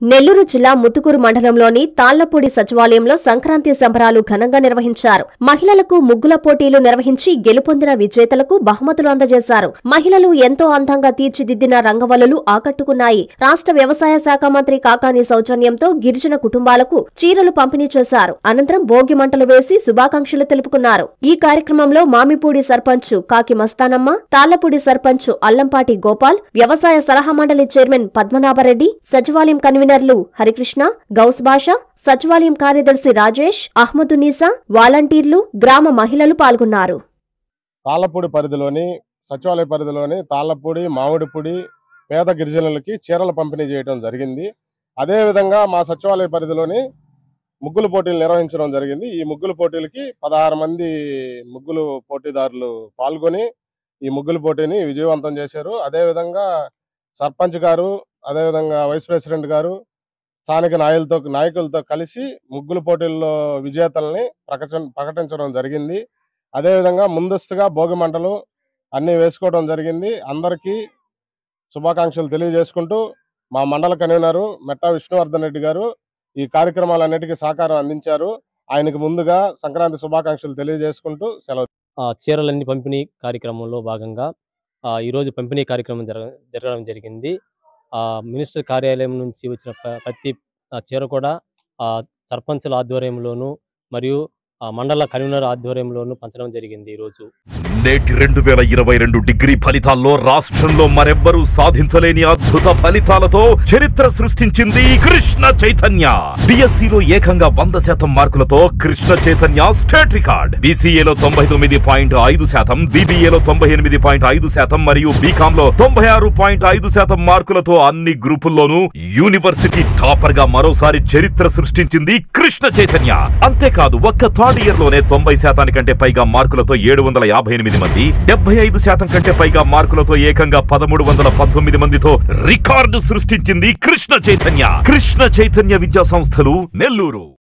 నెల్లూరు జిల్లా ముత్తుకూరు మండలంలోని తాళ్లపూడి సచివాలయంలో సంక్రాంతి సంబరాలు ఘనంగా నిర్వహించారు మహిళలకు ముగ్గుల పోటీలు నిర్వహించి గెలుపొందిన విజేతలకు బహుమతులు అందజేశారు మహిళలు ఎంతో అందంగా తీర్చిదిద్దిన రంగవల్లులు ఆకట్టుకున్నాయి రాష్ట్ర వ్యవసాయ శాఖ మంత్రి కాకాని సౌజన్యంతో గిరిజన కుటుంబాలకు చీరలు పంపిణీ చేశారు అనంతరం భోగి మంటలు వేసి శుభాకాంక్షలు తెలుపుకున్నారు ఈ కార్యక్రమంలో మామిపూడి సర్పంచ్ కాకి మస్తానమ్మ తాళ్లపూడి సర్పంచ్ అల్లంపాటి గోపాల్ వ్యవసాయ సలహా మండలి చైర్మన్ పద్మనాభరెడ్డి సచివాలయం కన్వీనర్లు హరికృష్ణ గౌస్ బాషా సచివాలయం కార్యదర్శి రాజేష్ అహ్మదునీసా వాలంటీర్లు గ్రామ మహిళలు పాల్గొన్నారు తాళ్ళపూడి పరిధిలోని సచివాలయ పరిధిలోని తాళ్ళపూడి మామిడిపూడి పేద గిరిజనులకి చీరలు పంపిణీ చేయడం జరిగింది అదేవిధంగా మా సచివాలయ పరిధిలోని ముగ్గులు పోటీలు నిర్వహించడం జరిగింది ఈ ముగ్గులు పోటీలకి పదహారు మంది ముగ్గులు పోటీదారులు పాల్గొని ఈ ముగ్గులు పోటీని విజయవంతం చేశారు అదేవిధంగా సర్పంచ్ గారు అదేవిధంగా వైస్ ప్రెసిడెంట్ గారు స్థానిక నాయకులతో నాయకులతో కలిసి ముగ్గులు పోటీల్లో విజేతల్ని ప్రకటన ప్రకటించడం జరిగింది అదేవిధంగా ముందస్తుగా భోగి మంటలు అన్నీ వేసుకోవడం జరిగింది అందరికీ శుభాకాంక్షలు తెలియజేసుకుంటూ మా మండల కన్వీనరు మెట్టా విష్ణువర్ధన్ రెడ్డి గారు ఈ కార్యక్రమాలన్నిటికీ సహకారం అందించారు ఆయనకు ముందుగా సంక్రాంతి శుభాకాంక్షలు తెలియజేసుకుంటూ సెలవు ఆ, చీరలన్నీ పంపిణీ కార్యక్రమంలో భాగంగా ఆ, ఈరోజు పంపిణీ కార్యక్రమం జరగ జరగడం జరిగింది ఆ, మినిస్టర్ కార్యాలయం నుంచి వచ్చిన ప్ర- ప్రతి ఆ, చీర కూడా ఆ, సర్పంచుల ఆధ్వర్యంలోనూ మరియు ఆ, మండల కన్వీనర్ ఆధ్వర్యంలోనూ పంచడం జరిగింది ఈరోజు నేటి రెండు వేల ఇరవై రెండు డిగ్రీ ఫలితాల్లో రాష్ట్రంలో మరెవ్వరూ సాధించలేని అద్భుత ఫలితాలతో చరిత్ర సృష్టించింది కృష్ణ చైతన్య బిఎస్సిలో ఏకంగా వంద శాతం మార్కులతో కృష్ణ చైతన్య స్టేట్ రికార్డ్ బీసీఏలో తొంభై తొమ్మిది పాయింట్ ఐదు శాతం బీబీఏలో తొంభై ఎనిమిది పాయింట్ ఐదు శాతం మరియు బీకామ్ లో తొంభై ఆరు పాయింట్ ఐదు శాతం మార్కులతో అన్ని గ్రూపుల్లోనూ యూనివర్సిటీ టాపర్ గా మరోసారి చరిత్ర సృష్టించింది కృష్ణ చైతన్య అంతేకాదు ఒక్క థర్డ్ ఇయర్ లోనే తొంభై శాతానికంటే పైగా మార్కులతో ఏడు వందల యాభై ఎనిమిది మంది డెబ్బై ఐదు శాతం కంటే పైగా మార్కులతో ఏకంగా పదమూడు వందల పంతొమ్మిది మందితో రికార్డు సృష్టించింది కృష్ణ చైతన్య కృష్ణ చైతన్య విద్యా సంస్థలు నెల్లూరు